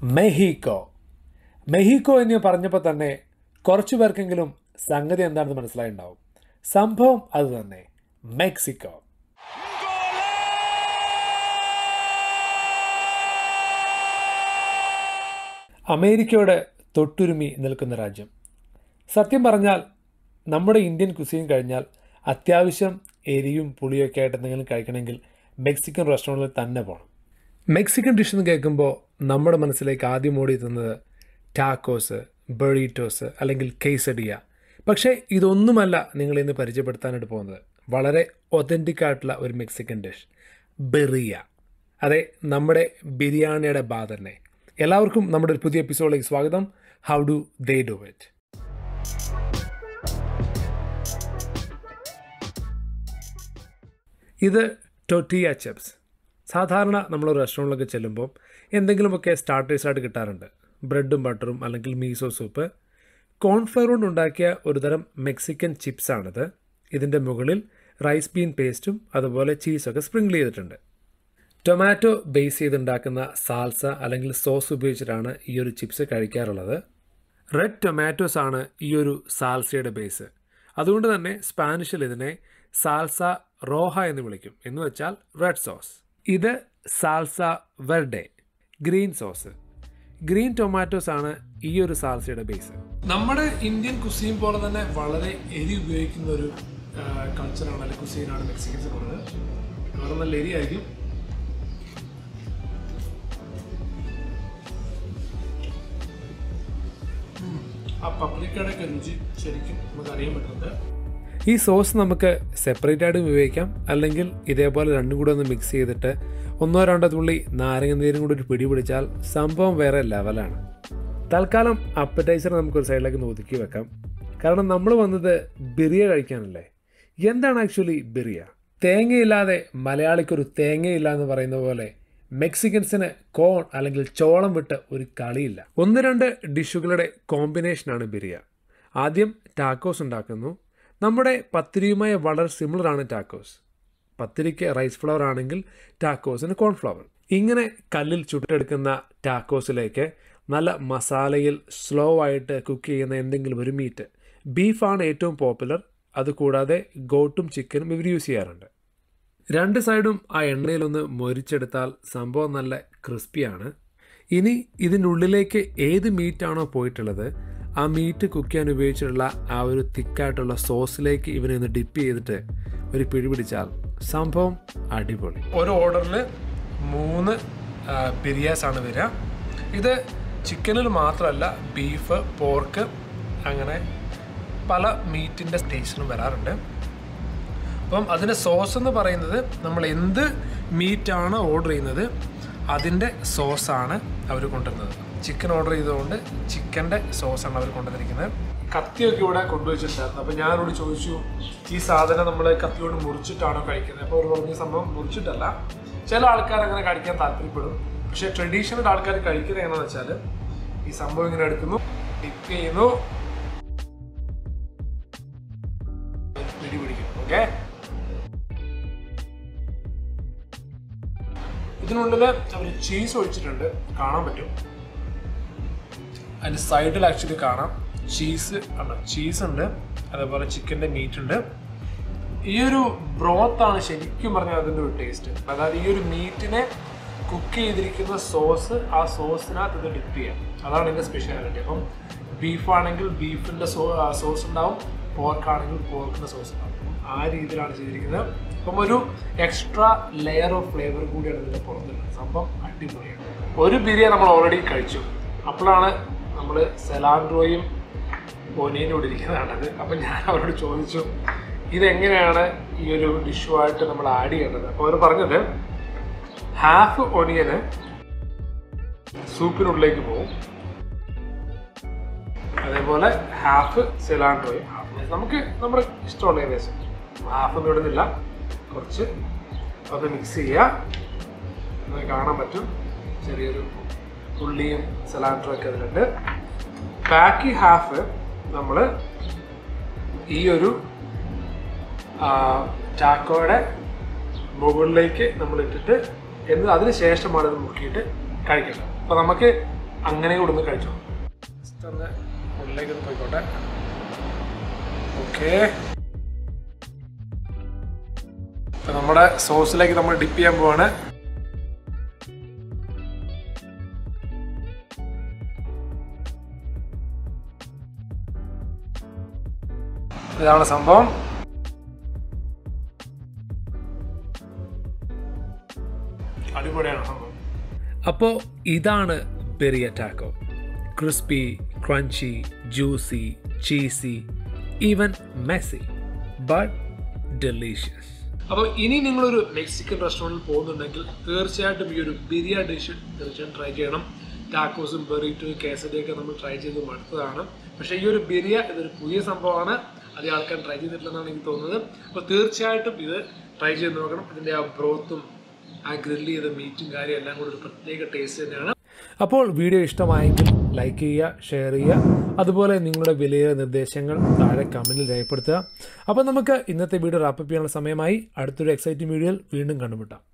മെഹീക്കോ മെഹീക്കോ എന്ന് പറഞ്ഞപ്പോൾ തന്നെ കുറച്ചു പേർക്കെങ്കിലും സംഗതി എന്താണെന്ന് മനസ്സിലായിട്ടുണ്ടാവും സംഭവം അത് തന്നെ മെക്സിക്കോ അമേരിക്കയോട് തൊട്ടുരുമി നിൽക്കുന്ന രാജ്യം സത്യം പറഞ്ഞാൽ നമ്മുടെ ഇന്ത്യൻ കുസീൻ കഴിഞ്ഞാൽ അത്യാവശ്യം എരിയും പുളിയൊക്കെ ആയിട്ട് എന്തെങ്കിലും കഴിക്കണമെങ്കിൽ മെക്സിക്കൻ റെസ്റ്റോറൻറ്റിൽ തന്നെ പോകണം മെക്സിക്കൻ ഡിഷ് എന്ന് കേൾക്കുമ്പോൾ നമ്മുടെ മനസ്സിലേക്ക് ആദ്യം ഓടിയെത്തുന്നത് ടാക്കോസ് ബെറീറ്റോസ് അല്ലെങ്കിൽ കേസഡിയ പക്ഷേ ഇതൊന്നുമല്ല നിങ്ങൾ ഇന്ന് പരിചയപ്പെടുത്താനായിട്ട് പോകുന്നത് വളരെ ഒതൻറ്റിക് ആയിട്ടുള്ള ഒരു മെക്സിക്കൻ ഡിഷ് ബെറിയ അതെ നമ്മുടെ ബിരിയാണിയുടെ ബാ തന്നെ എല്ലാവർക്കും നമ്മുടെ ഒരു പുതിയ എപ്പിസോഡിലേക്ക് സ്വാഗതം how do they do it ഇത് ടൊട്ടിയ ചിപ്സ് സാധാരണ നമ്മൾ റെസ്റ്റോറൻറ്റിലൊക്കെ ചെല്ലുമ്പോൾ എന്തെങ്കിലുമൊക്കെ സ്റ്റാർട്ടേഴ്സായിട്ട് കിട്ടാറുണ്ട് ബ്രെഡും ബട്ടറും അല്ലെങ്കിൽ മീസോ സൂപ്പ് കോൺഫ്ലവർ കൊണ്ട് ഉണ്ടാക്കിയ ഒരുതരം മെക്സിക്കൻ ചിപ്സാണിത് ഇതിൻ്റെ മുകളിൽ റൈസ് ബീൻ പേസ്റ്റും അതുപോലെ ചീസൊക്കെ സ്പ്രിങ്കിൾ ചെയ്തിട്ടുണ്ട് ടൊമാറ്റോ ബേസ് ചെയ്തുണ്ടാക്കുന്ന സാൽസ അല്ലെങ്കിൽ സോസ് ഉപയോഗിച്ചിട്ടാണ് ഈ ഒരു ചിപ്സ് കഴിക്കാറുള്ളത് റെഡ് ടൊമാറ്റോസ് ആണ് ഈ ഒരു സാൽസയുടെ ബേസ് അതുകൊണ്ട് തന്നെ സ്പാനിഷിൽ ഇതിനെ സാൽസ റോഹ എന്ന് വിളിക്കും എന്ന് വെച്ചാൽ റെഡ് സോസ് ഇത് salsa verde green sauce green tomatoes ആണ് ഈ ഒരു സാൽസയുടെ ബേസ് നമ്മുടെ ഇന്ത്യൻ കുസീൻ പോലെ തന്നെ വളരെ എരി ഉപയോഗിക്കുന്ന ഒരു കൾച്ചറാണ് അല്ലെങ്കിൽ കുസീനാണ് മെക്സിക്കൻസിനുള്ളത് വളരെ നല്ല എരിയായിരിക്കും ആ പബ്ലിക്കയുടെ ഒക്കെ രുചി ശരിക്കും നമുക്ക് അറിയാൻ പറ്റുന്നുണ്ട് ഈ സോസ് നമുക്ക് സെപ്പറേറ്റ് ആയിട്ട് ഉപയോഗിക്കാം അല്ലെങ്കിൽ ഇതേപോലെ രണ്ടും കൂടെ ഒന്ന് മിക്സ് ചെയ്തിട്ട് ഒന്നോ രണ്ടോ തുള്ളി നാരങ്ങ നീരും കൂടി ഒരു പിടി പിടിച്ചാൽ സംഭവം വേറെ ലെവലാണ് തൽക്കാലം അപ്പറ്റൈസർ നമുക്കൊരു സൈഡിലേക്ക് ഒന്ന് ഒതുക്കി വെക്കാം കാരണം നമ്മൾ വന്നത് ബിരിയ കഴിക്കാനല്ലേ എന്താണ് ആക്ച്വലി ബിരിയ തേങ്ങയില്ലാതെ മലയാളിക്കൊരു തേങ്ങയില്ല എന്ന് പറയുന്ന പോലെ മെക്സിക്കൻസിന് കോൺ അല്ലെങ്കിൽ ചോളം വിട്ട് ഒരു കളിയില്ല ഒന്ന് രണ്ട് ഡിഷുകളുടെ കോമ്പിനേഷനാണ് ബിരിയ ആദ്യം ടാക്കോസ് ഉണ്ടാക്കുന്നു നമ്മുടെ പത്തിരിയുമായി വളരെ സിമിലർ ആണ് ടാക്കോസ് പത്തിരിക്ക് റൈസ് ഫ്ലവർ ആണെങ്കിൽ ടാക്കോസിന് കോൺഫ്ലവർ ഇങ്ങനെ കല്ലിൽ ചുട്ടെടുക്കുന്ന ടാക്കോസിലേക്ക് നല്ല മസാലയിൽ സ്ലോ ആയിട്ട് കുക്ക് ചെയ്യുന്ന എന്തെങ്കിലും ഒരു മീറ്റ് ബീഫാണ് ഏറ്റവും പോപ്പുലർ അതുകൂടാതെ ഗോട്ടും ചിക്കനും ഇവർ യൂസ് ചെയ്യാറുണ്ട് രണ്ട് സൈഡും ആ എണ്ണയിലൊന്ന് മൊരിച്ചെടുത്താൽ സംഭവം നല്ല ക്രിസ്പിയാണ് ഇനി ഇതിനുള്ളിലേക്ക് ഏത് മീറ്റാണോ പോയിട്ടുള്ളത് ആ മീറ്റ് കുക്ക് ചെയ്യാൻ ഉപയോഗിച്ചിട്ടുള്ള ആ ഒരു തിക്കായിട്ടുള്ള സോസിലേക്ക് ഇവനെ ഒന്ന് ഡിപ്പ് ചെയ്തിട്ട് ഒരു പിടി പിടിച്ചാൽ സംഭവം അടിപൊളി ഒരു ഓർഡറിൽ മൂന്ന് ബിരിയാസ് ആണ് വരിക ഇത് ചിക്കനിൽ മാത്രമല്ല ബീഫ് പോർക്ക് അങ്ങനെ പല മീറ്റിൻ്റെ സ്റ്റേഷനും വരാറുണ്ട് അപ്പം അതിൻ്റെ സോസ് എന്ന് പറയുന്നത് നമ്മൾ എന്ത് മീറ്റാണ് ഓർഡർ ചെയ്യുന്നത് അതിൻ്റെ സോസാണ് അവർ കൊണ്ടുവരുന്നത് ചിക്കൻ ഓർഡർ ചെയ്തുകൊണ്ട് ചിക്കൻ്റെ സോസാണ് അവർ കൊണ്ടുവന്നിരിക്കുന്നത് കത്തിയൊക്കെ ഇവിടെ കൊണ്ടുവച്ചിട്ടുണ്ടായിരുന്നു അപ്പോൾ ഞാനോട് ചോദിച്ചു ഈ സാധനം നമ്മൾ കത്തിയോട് മുറിച്ചിട്ടാണോ കഴിക്കുന്നത് അപ്പോൾ അവർ പറഞ്ഞ സംഭവം മുറിച്ചിട്ടല്ല ചില ആൾക്കാർ അങ്ങനെ കഴിക്കാൻ താല്പര്യപ്പെടും പക്ഷേ ട്രഡീഷണൽ ആൾക്കാർ കഴിക്കുന്നത് എങ്ങനെയാണെന്ന് വെച്ചാൽ ഈ സംഭവം ഇങ്ങനെ എടുക്കുന്നു ഡിപ്പ് ചെയ്യുന്നു പിടി പിടിക്കും ഓക്കെ ഇതിനുള്ളിൽ അവർ ചീസ് ഒഴിച്ചിട്ടുണ്ട് കാണാൻ പറ്റും അതിൻ്റെ സൈഡിൽ ആക്ച്വലി കാണാം ചീസ് ഉണ്ട് ചീസ് ഉണ്ട് അതേപോലെ ചിക്കൻ്റെ മീറ്റ് ഉണ്ട് ഈ ഒരു ബ്രോത്താണ് ശരിക്കും പറഞ്ഞാൽ അതിൻ്റെ ഒരു ടേസ്റ്റ് അതായത് ഈ ഒരു മീറ്റിനെ കുക്ക് ചെയ്തിരിക്കുന്ന സോസ് ആ സോസിനകത്ത് ഇത് ഡിപ്പ് ചെയ്യാം അതാണ് ഇതിൻ്റെ സ്പെഷ്യാലിറ്റി അപ്പം ബീഫാണെങ്കിൽ ബീഫിൻ്റെ സോ സോസ് ഉണ്ടാവും പോർക്കാണെങ്കിൽ പോർക്കിൻ്റെ സോസ് ഉണ്ടാവും ആ രീതിയിലാണ് ചെയ്തിരിക്കുന്നത് അപ്പം ഒരു എക്സ്ട്രാ ലെയർ ഓഫ് ഫ്ലേവർ കൂടിയാണ് ഇതിൻ്റെ പുറത്തുള്ളത് സംഭവം അടിപൊളിയാണ് ഒരു ബിരിയാണി നമ്മൾ ഓൾറെഡി കഴിച്ചു അപ്പോഴാണ് നമ്മൾ സെലാൻഡ്രോയും ഒനിയനും ഇവിടെ ഇരിക്കുന്നത് കണ്ടത് അപ്പം ഞാൻ അവരോട് ചോദിച്ചു ഇതെങ്ങനെയാണ് ഈ ഒരു ഡിഷുമായിട്ട് നമ്മൾ ആഡ് ചെയ്യേണ്ടത് അപ്പോൾ അവർ പറഞ്ഞത് ഹാഫ് ഒനിയന് സൂപ്പിനുള്ളിലേക്ക് പോകും അതേപോലെ ഹാഫ് സിലാൻഡ്രോയും ഹാഫ് നമുക്ക് നമ്മുടെ ഇഷ്ടമുള്ള ഏകദേശം ഹാഫ് ഒന്നും ഇടുന്നില്ല കുറച്ച് ഒന്ന് മിക്സ് ചെയ്യുക നമുക്ക് കാണാൻ പറ്റും ചെറിയൊരു ഉള്ളിയും സിലാൻഡ്രോ ഒക്കെ അതിലുണ്ട് ബാക്കി ഹാഫ് നമ്മൾ ഈ ഒരു ചാക്കോയുടെ മുകളിലേക്ക് നമ്മൾ ഇട്ടിട്ട് എന്ന് അതിന് ശേഷമാണ് ഇത് മുക്കിയിട്ട് കഴിക്കേണ്ടത് അപ്പോൾ നമുക്ക് അങ്ങനെ കൂടെ ഒന്ന് കഴിച്ചോ ജസ്റ്റ് ഒന്ന് ഉള്ളിലേക്ക് ഒന്ന് പോയിക്കോട്ടെ ഓക്കേ ഇപ്പൊ നമ്മുടെ സോസിലേക്ക് നമ്മൾ ഡിപ്പ് ചെയ്യാൻ പോവാണ് ഇതാണ് സംഭവം അടിപൊളിയാണ് സംഭവം അപ്പോൾ ഇതാണ് പെരിയ taco crispy crunchy juicy cheesy even messy but delicious അപ്പോൾ ഇനി നിങ്ങളൊരു മെക്സിക്കൻ റെസ്റ്റോറൻറ്റിൽ പോകുന്നുണ്ടെങ്കിൽ തീർച്ചയായിട്ടും ഈ ഒരു ബിരിയാണി ഡിഷ് തീർച്ചയായിട്ടും ട്രൈ ചെയ്യണം ടാക്കോസും ബെറിറ്റും കേസരിയൊക്കെ നമ്മൾ ട്രൈ ചെയ്ത് മടുത്തതാണ് പക്ഷേ ഈ ഒരു ബിരിയ ഇതൊരു പുതിയ സംഭവമാണ് അധികം ആൾക്കാർ ട്രൈ ചെയ്തിട്ടില്ലെന്നാണ് എനിക്ക് തോന്നുന്നത് അപ്പോൾ തീർച്ചയായിട്ടും ഇത് ട്രൈ ചെയ്ത് നോക്കണം ഇതിൻ്റെ ആ ബ്രോത്തും ആ ഗ്രില്ല് ചെയ്ത മീറ്റും കാര്യം എല്ലാം കൂടി ഒരു പ്രത്യേക ടേസ്റ്റ് തന്നെയാണ് അപ്പോൾ വീഡിയോ ഇഷ്ടമായെങ്കിൽ ലൈക്ക് ചെയ്യുക ഷെയർ ചെയ്യുക അതുപോലെ നിങ്ങളുടെ വിലയേറിയ നിർദ്ദേശങ്ങൾ താഴെ കമൻറ്റിൽ രേഖപ്പെടുത്തുക അപ്പോൾ നമുക്ക് ഇന്നത്തെ വീഡിയോ റാപ്പപ്പ് ചെയ്യാനുള്ള സമയമായി അടുത്തൊരു എക്സൈറ്റിംഗ് വീഡിയോയിൽ വീണ്ടും കണ്ടുമുട്ടാം